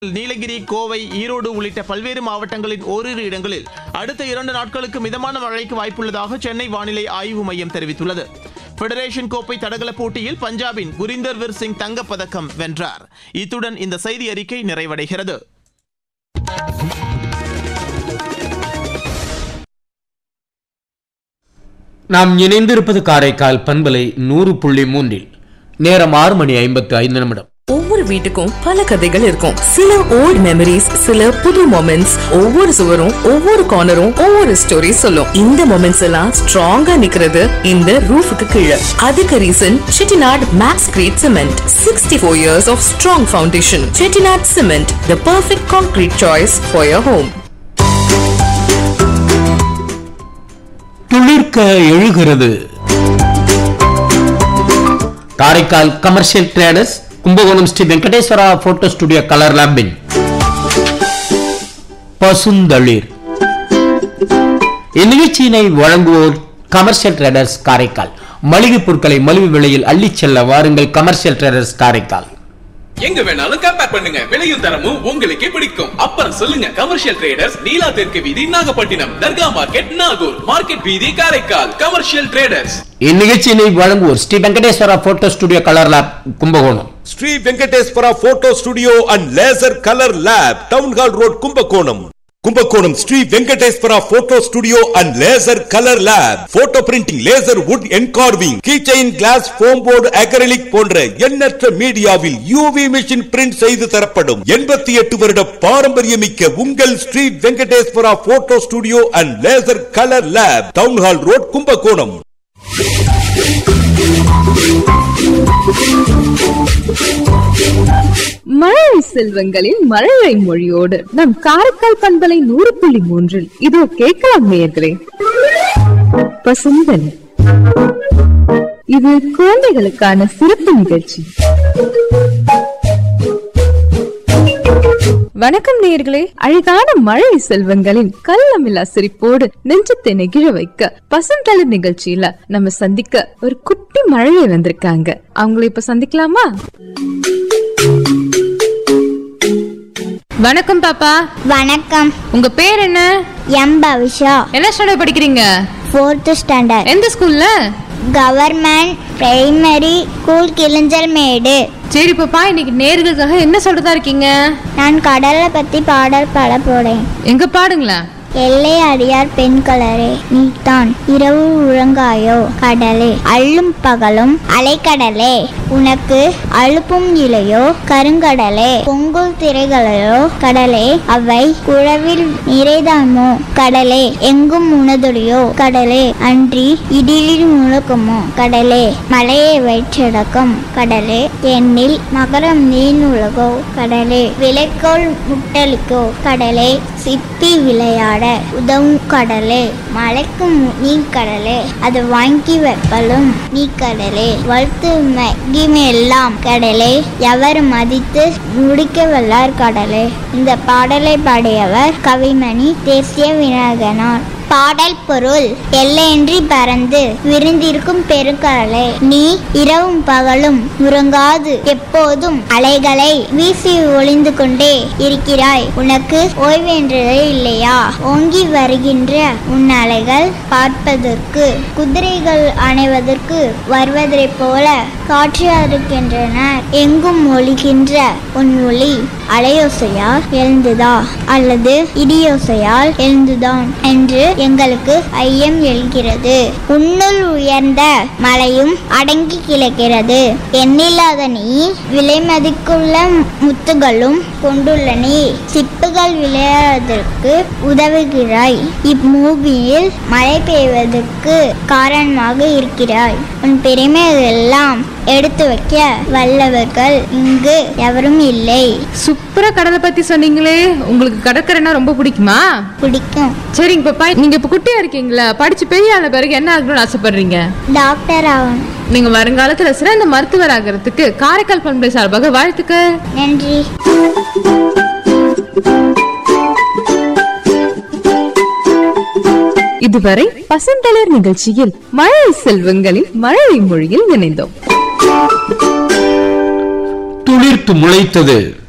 நீலகிரி கோவை ஈரோடு உள்ளிட்ட பல்வேறு மாவட்டங்களின் ஓரிரு இடங்களில் அடுத்த இரண்டு நாட்களுக்கு மிதமான மழைக்கு வாய்ப்புள்ளதாக சென்னை வானிலை ஆய்வு மையம் தெரிவித்துள்ளது ஃபெடரேஷன் கோப்பை தடகள போட்டியில் பஞ்சாபின் குரிந்தர்வீர் சிங் தங்கப்பதக்கம் வென்றார் இத்துடன் இந்த செய்தி அறிக்கை நிறைவடைகிறது நாம் இணைந்திருப்பது காரைக்கால் பண்பலை நூறு புள்ளி மூன்றில் நேரம் ஆறு மணி ஐம்பத்து ஐந்து நிமிடம் ஒவ்வொரு வீட்டுக்கும் பல கதைகள் இருக்கும் சில ஓல்ட் மெமரிஸ் சில புது மொமெண்ட்ஸ் ஒவ்வொரு சுவரும் ஒவ்வொரு கார்னரும் ஒவ்வொரு ஸ்டோரி சொல்லும் இந்த மொமெண்ட்ஸ் எல்லாம் ஸ்ட்ராங்கா நிக்கிறது இந்த ரூஃபுக்கு கீழே அதுக்கு reason Chettinad Max grade cement sixty four years of strong foundation Chettinad cement the perfect concrete choice for your home துளிர்க்க எழுகிறது Karaikal commercial traders Kumbakonam Sri Venkateswara photo studio colour லேம்பின் பசுந்தளிர் இந்நிகழ்ச்சியினை வழங்குவோர் கமர்ஷியல் ட்ரேடர்ஸ் காரைக்கால் மளிகை பொருட்களை மலிவு விலையில் அள்ளிச் செல்ல வாருங்கள் கமர்ஷியல் ட்ரேடர்ஸ் காரைக்கால் எங்க வேணாலும் கம்பேர் பண்ணுங்க விலையும் தரமும் உங்களுக்கே பிடிக்கும் அப்புறம் சொல்லுங்க கமர்ஷியல் ட்ரேடர்ஸ் நீலா தெற்கு வீதி நாகப்பட்டினம் தர்கா மார்க்கெட் நாகூர் மார்க்கெட் வீதி காரைக்கால் கமர்ஷியல் ட்ரேடர்ஸ் இந்நிகழ்ச்சியினை வழங்குவோர் Sri Venkateswara photo studio colour lab Kumbakonam Sri Venkateswara photo studio and laser colour lab town hall road Kumbakonam Kumbakonam Sri Venkateswara photo studio and laser colour lab photo printing laser wood engraving keychain glass foam board acrylic போன்ற எண்ணற்ற மீடியாவில் UV machine print செய்து தரப்படும் எண்பத்தி எட்டு வருட பாரம்பரியமிக்க உங்கள் Sri Venkateswara photo studio and laser colour lab town hall road Kumbakonam மழை செல்வங்களின் மழலை மொழியோடு நம் காரைக்கால் பண்பலை நூறு புள்ளி மூன்றில் இதோ கேட்கலாம் நேயர்களே பசுந்தன் இது குழந்தைகளுக்கான சிறப்பு நிகழ்ச்சி வணக்கம் நேயர்களே அழகான மழை செல்வங்களின் கள்ளமில்லா சிரிப்போடு நெஞ்சத்தை நெகிழ வைக்க பசுந்தளிர் நிகழ்ச்சியில நம்ம சந்திக்க ஒரு குட்டி மழையை வந்திருக்காங்க அவங்கள இப்ப சந்திக்கலாமா வணக்கம் பாப்பா வணக்கம் உங்க பேர் என்ன எம் பவிஷா என்ன ஸ்டாண்டர்ட் படிக்கிறீங்க ஃபோர்த் ஸ்டாண்டர்ட் எந்த ஸ்கூல்ல government primary school Kilinjal Medu சரி பாப்பா இன்னைக்கு நேர்களுக்காக என்ன சொல்றதா இருக்கீங்க நான் கடலை பத்தி பாடல் பாட போறேன் எங்க பாடுங்களேன் எல்லை அடியார் பெண் கலரே நீதான் இரவு உறங்காயோ கடலே அள்ளும் பகலும் அலைக்கடலே உனக்கு அழுப்பும் இலையோ கருங்கடலே பொங்குல் திரைகளையோ கடலே அவை குழவில் நிறைதாமோ கடலே எங்கும் உணதுடையோ கடலே அன்றி இடிலில் முழக்கமோ கடலே மலையை வயிற்றடக்கம் கடலே எண்ணில் மகரம் நீன் உலகோ கடலே விளைக்கோள் முட்டளிக்கோ கடலே சிப்பி விளையாட உதவும் கடலே மலைக்கும் நீ கடலே அதை வாங்கி வைப்பலும் நீ கடலே வளர்த்து மகிமையெல்லாம் கடலே எவர் மதித்து முடிக்க வல்லார் கடலே இந்த பாடலை பாடியவர் கவிமணி தேசிய விநாயகனார் பாடல் பொருள் எல்லையின்றி பறந்து விருந்திருக்கும் பெருங்கடலே நீ இரவும் பகலும் உறங்காது எப்போதும் அலைகளை வீசி ஒளிந்து கொண்டே இருக்கிறாய் உனக்கு ஓய்வென்றதே இல்லையா ஓங்கி வருகின்ற உன் அலைகள் பார்ப்பதற்கு குதிரைகள் அணைவதற்கு வருவதைப் போல காட்சியறுக்கின்றனர் எங்கும் ஒளிகின்ற உன் ஒளி அலையோசையால் எழுந்துதா அல்லது இடியோசையால் எழுந்துதான் என்று எங்களுக்கு ஐயம் எழுகிறது உன்னுள் உயர்ந்த மலையும் அடங்கி கிடக்கிறது எண்ணில்லாத நீ விலை மதிக்குள்ள முத்துகளும் கொண்டுள்ள நீ சிப்புகள் விளையாடுவதற்கு உதவுகிறாய் இப்பூமியில் மழை பெய்வதற்கு காரணமாக இருக்கிறாய் உன் பெருமைகளெல்லாம் எடுத்து வைக்க வல்லவர்கள் இங்கு எவரும் இல்லை சூப்பரா கடலை பத்தி சொன்னீங்களே உங்களுக்கு கடற்கரைனா ரொம்ப பிடிக்குமா பிடிக்கும் சரிங்க பாப்பா நீங்க இப்ப குட்டியா இருக்கீங்களா படிச்சு பெரிய ஆன பிறகு என்ன ஆகணும்னு ஆசைப்படுறீங்க டாக்டர் ஆகணும் நீங்க வருங்காலத்துல சிறந்த மருத்துவர் ஆகிறதுக்கு காரைக்கால் பண்பை சார்பாக வாழ்த்துக்கள் நன்றி இதுவரை பசந்தளர் நிகழ்ச்சியில் மழை செல்வங்களின் மழலை மொழியில் இணைந்தோம் துளிர்த்து முளைத்தது